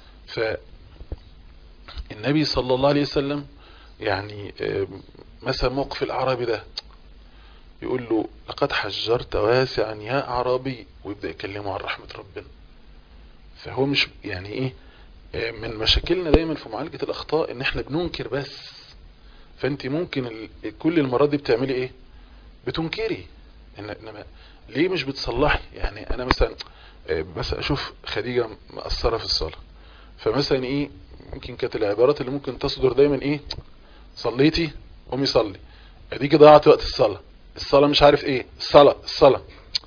فالنبي صلى الله عليه وسلم يعني مثلا موقف الاعرابي ده يقول له لقد حجرت واسعا يا اعرابي ويبدأ يكلمه عن رحمة ربنا فهو مش يعني ايه من مشاكلنا دايما في معالجة الاخطاء ان احنا بننكر بس فانت ممكن كل المرات دي بتعملي ايه بتنكري انما ليه مش بتصلحي يعني انا مثلا مثلا اشوف خديجة مقصرة في الصلاة فمثلا ايه ممكن كانت العبارات اللي ممكن تصدر دايما ايه صليتي قومي صلي اديكي ضيعت وقت الصلاة الصلاة مش عارف ايه الصلاة الصلاة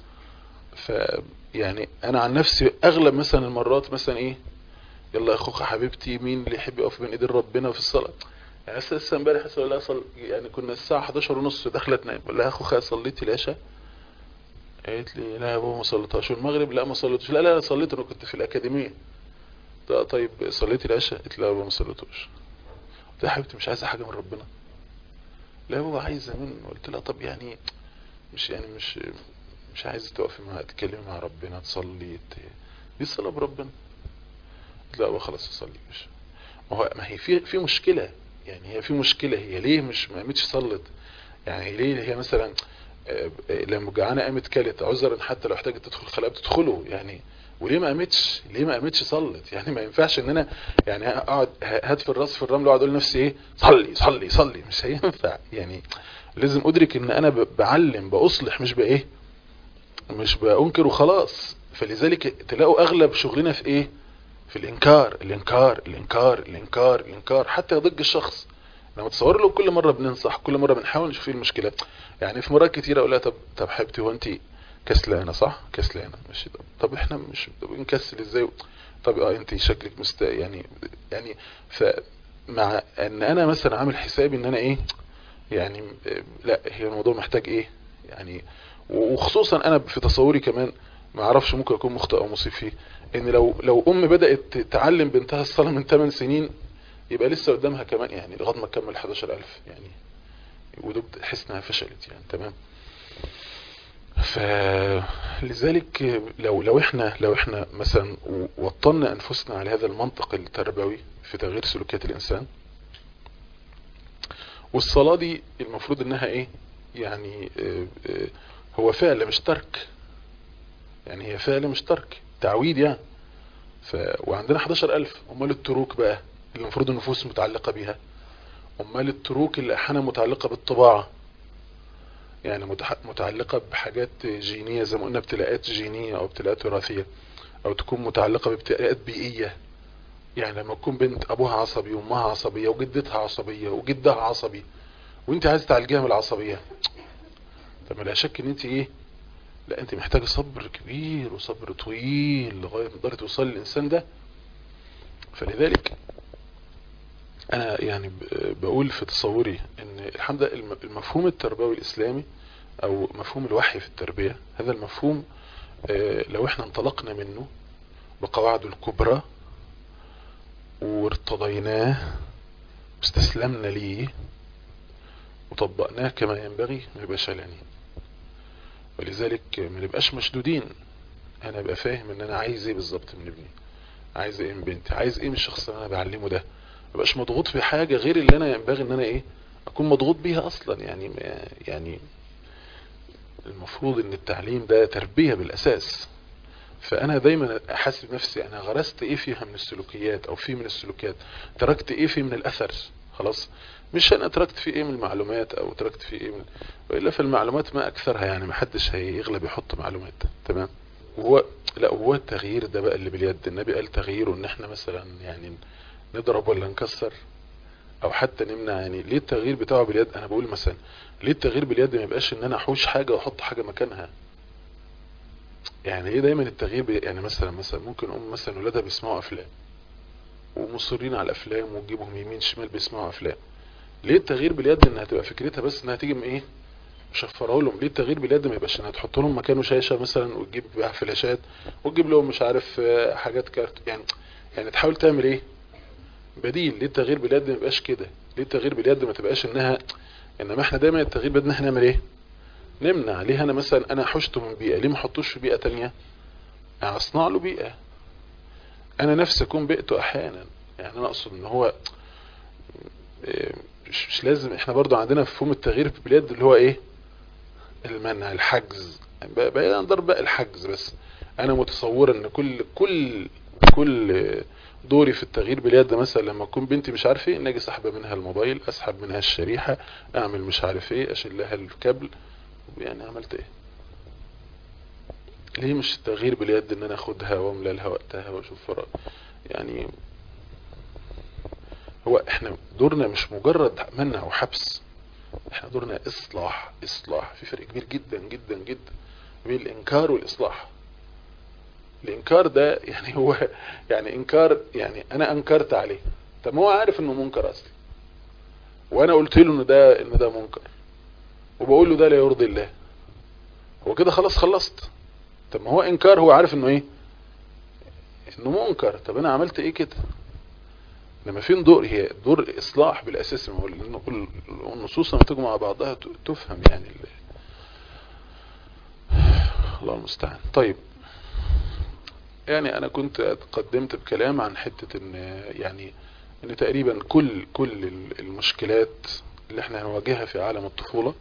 ف يعني انا عن نفسي اغلب مثلا المرات مثلا ايه يلا يا اخوك حبيبتي مين اللي يحب يقف بين ايدين ربنا في الصلاة يعني لسه امبارح اسال الله صل يعني كنا الساعه 11 ونص داخله تنام بقول لها يا اخويا صليتي العشاء قالت لي لا يا بابا ما صليتهاش والمغرب لا ما صليتش لا لا صليت انا كنت في الاكاديميه طيب صليتي العشاء قالت لا يا بابا ما صليتوش قلت لها يا حبيبتي مش عايزه حاجه من ربنا لا يا بابا عايزه من قلت لها طب يعني مش يعني مش مش عايزه تقفي مع تتكلمي مع ربنا تصلي دي الصلاه بربنا قلت لا يا بابا خلاص اصلي مش ما هو ما هي في في مشكله يعني هي في مشكلة هي ليه مش ما قامتش صلت يعني ليه هي مثلا لما جعانة قامت كلت عذرا حتى لو احتاجت تدخل خلاء بتدخله يعني وليه ما قامتش ليه ما قامتش صلت يعني ما ينفعش ان انا يعني اقعد هات في الراس في الرمل واقعد اقول لنفسي ايه صلي صلي صلي مش هينفع يعني لازم ادرك ان انا بعلم باصلح مش بايه مش بانكر وخلاص فلذلك تلاقوا اغلب شغلنا في ايه في الانكار الانكار الانكار الانكار الانكار حتى يضج الشخص لما تصور له كل مرة بننصح كل مرة بنحاول نشوف فيه المشكلة يعني في مرات كتيرة اقول لها طب طب حبيبتي هو انت كسلانة صح كسلانة ماشي طب, طب احنا مش بنكسل ازاي طب اه انت شكلك مست يعني يعني فمع ان انا مثلا عامل حسابي ان انا ايه يعني لا هي الموضوع محتاج ايه يعني وخصوصا انا في تصوري كمان ما اعرفش ممكن اكون مخطئ او مصيب فيه ان لو لو ام بدأت تعلم بنتها الصلاة من 8 سنين يبقى لسه قدامها كمان يعني لغايه ما تكمل 11000 يعني ودول تحس انها فشلت يعني تمام فلذلك لو لو احنا لو احنا مثلا وطنا انفسنا على هذا المنطق التربوي في تغيير سلوكيات الانسان والصلاة دي المفروض انها ايه يعني اه اه هو فعل مش ترك يعني هي فعل مش ترك تعويد يعني ف... وعندنا 11000 امال التروك بقى اللي المفروض النفوس متعلقة بيها امال التروك اللي احيانا متعلقة بالطباعة يعني متعلقة بحاجات جينية زي ما قلنا ابتلاءات جينية او ابتلاءات وراثية او تكون متعلقة بابتلاءات بيئية يعني لما تكون بنت ابوها عصبي وامها عصبية وجدتها عصبية وجدها عصبي وانت عايز تعالجيها من العصبية طب لا شك ان انت ايه لا انت محتاجة صبر كبير وصبر طويل لغاية ما تقدري توصل للانسان ده فلذلك انا يعني بقول في تصوري ان الحمد لله المفهوم التربوي الاسلامي او مفهوم الوحي في التربية هذا المفهوم لو احنا انطلقنا منه بقواعده الكبرى وارتضيناه واستسلمنا ليه وطبقناه كما ينبغي ما يبقاش علاني ولذلك ما نبقاش مشدودين انا ابقى فاهم ان انا عايز ايه بالظبط من ابني عايز ايه من بنتي عايز ايه من الشخص اللي انا بعلمه ده ما بقاش مضغوط في حاجة غير اللي انا ينبغي ان انا ايه اكون مضغوط بيها اصلا يعني يعني المفروض ان التعليم ده تربية بالاساس فانا دايما احاسب نفسي انا غرست ايه فيها من السلوكيات او في من السلوكيات تركت ايه فيه من الاثر خلاص مش انا تركت فيه ايه من المعلومات او تركت فيه ايه من والا في المعلومات ما اكثرها يعني ما حدش هيغلب يحط معلومات تمام وهو لا هو التغيير ده بقى اللي باليد النبي قال تغييره ان احنا مثلا يعني نضرب ولا نكسر او حتى نمنع يعني ليه التغيير بتاعه باليد انا بقول مثلا ليه التغيير باليد ما يبقاش ان انا احوش حاجة واحط حاجة مكانها يعني ايه دايما التغيير بي... يعني مثلا مثلا ممكن ام مثلا ولادها بيسمعوا افلام ومصرين على الافلام وتجيبهم يمين شمال بيسمعوا افلام ليه التغيير باليد انها تبقى فكرتها بس انها تيجي من ايه مشفره لهم ليه التغيير باليد ما يبقاش انها تحط لهم مكانه شاشه مثلا وتجيب بقى فلاشات وتجيب لهم مش عارف حاجات كارت يعني يعني تحاول تعمل ايه بديل ليه التغيير باليد ما يبقاش كده ليه التغيير باليد ما تبقاش انها انما احنا دايما التغيير باليد احنا نعمل ايه نمنع ليه انا مثلا انا حشته من بيئة ليه ما احطوش في بيئة تانية يعني اصنع له بيئة انا نفسي اكون بيئته احيانا يعني انا اقصد ان هو مش, مش لازم احنا برضو عندنا مفهوم التغيير في البلاد اللي هو ايه المنع الحجز بعيدا عن ضرب الحجز بس انا متصور ان كل كل كل دوري في التغيير باليد مثلا لما اكون بنتي مش عارف ايه ان اجي اسحب منها الموبايل اسحب منها الشريحة اعمل مش عارف ايه اشيل لها الكابل يعني عملت ايه ليه مش التغيير باليد ان انا اخدها واملى لها وقتها واشوف فرق يعني هو احنا دورنا مش مجرد منع وحبس احنا دورنا اصلاح اصلاح في فرق كبير جدا جدا جدا بين الانكار والاصلاح الانكار ده يعني هو يعني انكار يعني انا انكرت عليه طب هو عارف انه منكر اصلا وانا قلت له ان ده ان ده منكر وبقول له ده لا يرضي الله هو كده خلاص خلصت طب ما هو انكار هو عارف انه ايه انه منكر طب انا عملت ايه كده لما فين دور هي دور اصلاح بالاساس لانه النصوص لما تجمع مع بعضها تفهم يعني الله المستعان طيب يعني انا كنت قدمت بكلام عن حتة ان يعني ان تقريبا كل كل المشكلات اللي احنا هنواجهها في عالم الطفولة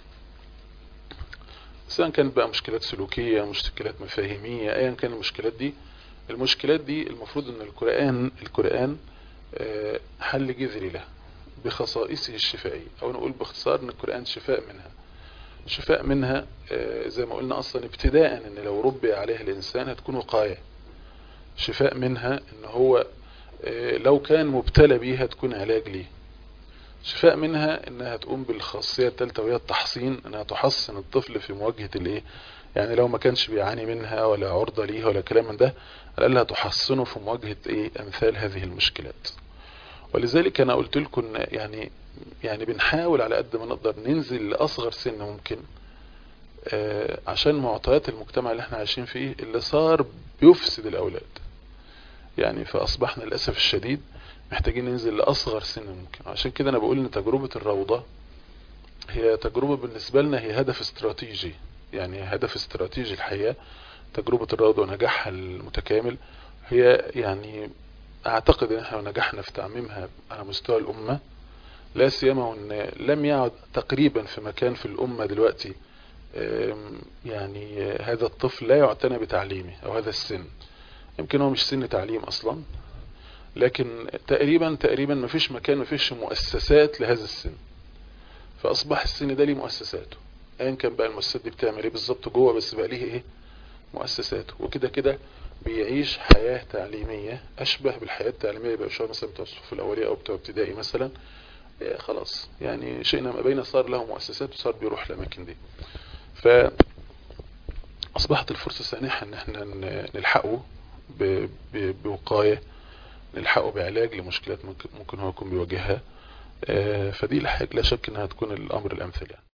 سواء كانت بقى مشكلات سلوكية مشكلات مفاهيمية ايا كان المشكلات دي المشكلات دي المفروض ان القرآن القرآن حل جذري له بخصائصه الشفائية او نقول باختصار ان القرآن شفاء منها شفاء منها زي ما قلنا اصلا ابتداء ان لو ربي عليها الانسان هتكون وقاية شفاء منها ان هو لو كان مبتلى بيها تكون علاج ليه شفاء منها انها تقوم بالخاصية الثالثة وهي التحصين انها تحصن الطفل في مواجهة الايه يعني لو ما كانش بيعاني منها ولا عرضة ليها ولا كلام من ده على الاقل تحصنه في مواجهة ايه امثال هذه المشكلات ولذلك انا قلت لكم يعني يعني بنحاول على قد ما نقدر ننزل لاصغر سن ممكن آه عشان معطيات المجتمع اللي احنا عايشين فيه اللي صار بيفسد الاولاد يعني فاصبحنا للاسف الشديد محتاجين ننزل لاصغر سن ممكن عشان كده انا بقول ان تجربة الروضة هي تجربة بالنسبة لنا هي هدف استراتيجي يعني هدف استراتيجي الحقيقة تجربة الروضة ونجاحها المتكامل هي يعني اعتقد ان احنا نجحنا في تعميمها على مستوى الامة لا سيما وان لم يعد تقريبا في مكان في الامة دلوقتي يعني هذا الطفل لا يعتنى بتعليمه او هذا السن يمكن هو مش سن تعليم اصلا لكن تقريبا تقريبا ما فيش مكان ما فيش مؤسسات لهذا السن فاصبح السن ده ليه مؤسساته ايا كان بقى المؤسسات دي بتعمل ايه بالظبط جوه بس بقى ليه ايه مؤسساته وكده كده بيعيش حياة تعليمية اشبه بالحياة التعليمية اللي بيعيشوها مثلا بتوع الصف الاولية او بتوع ابتدائي مثلا إيه خلاص يعني شئنا ما بين صار له مؤسسات وصار بيروح الاماكن دي ف اصبحت الفرصة سانحة ان احنا نلحقه بوقاية نلحقه بعلاج لمشكلات ممكن هو يكون بيواجهها فدي لا شك انها تكون الامر الامثل يعني